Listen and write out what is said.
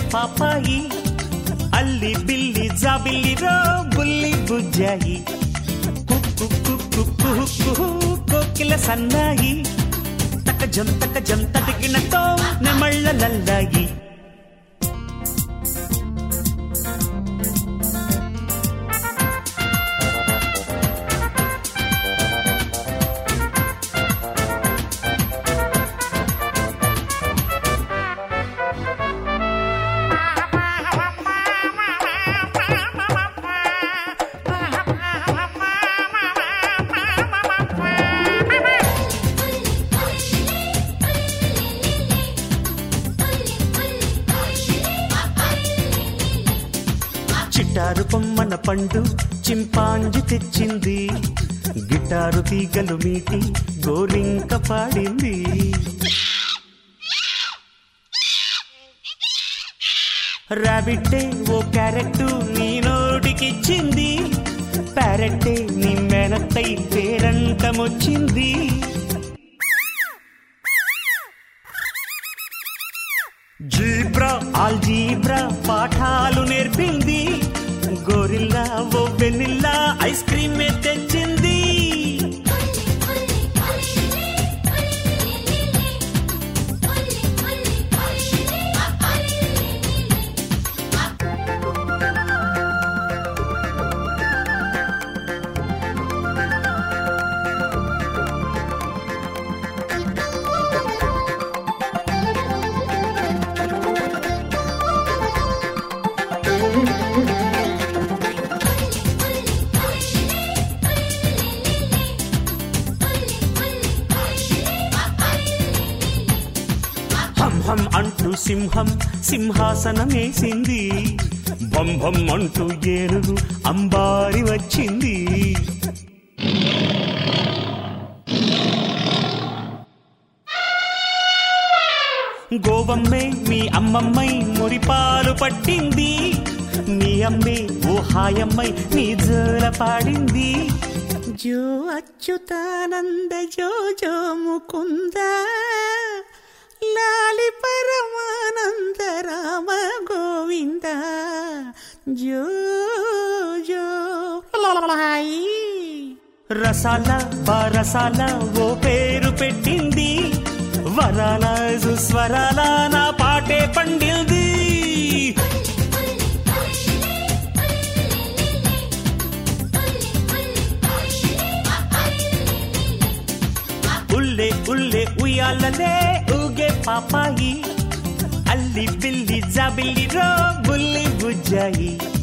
పాపాయి అల్లి బిల్లి జాబిల్లి రో బుల్లి బుజ్జాయి కుక్కు కుక్కు కుహు కోకిల సన్నాయి తక జం తక జం తటికినతో నెమళ్ళ లల్లాయి చిట్టారు పొమ్మన పండు చింపాంజి తెచ్చింది గిటారు తీగలు మీటి గోరింక పాడింది రాబిట్టే ఓ క్యారెట్ నీ నోటికిచ్చింది ప్యారెట్టే నీ మేనత్తై పేరంటమొచ్చింది జీబ్రా ఆల్జీబ్రా పాఠాలు నేర్పింది గోరిల్లా ఓ వెనిల్లా ఐస్ క్రీమ్ తెచ్చింది హం హం అంటూ సింహం సింహాసనమేసింది భం భం అంటూ ఏనుగు అంబారి వచ్చింది గోవమ్మే మీ అమ్మమ్మై మురిపాలు పట్టింది నీ అమ్మే ఓ హాయమ్మై నీ జోల పాడింది జో అచ్యుతానంద జో జో ముకుంద లాలి పరమానంద రామ గోవింద జో జో హాయి రసాల బారసాల ఓ పేరు పెట్టింది వరాల సుస్వరాల నా పాటే పండింది ఉల్లే ఉల్లే ఉయ్యాలలే ఊగే పాపాయి అల్లి బిల్లి జాబిల్లి రో బుల్లి బుజ్జాయి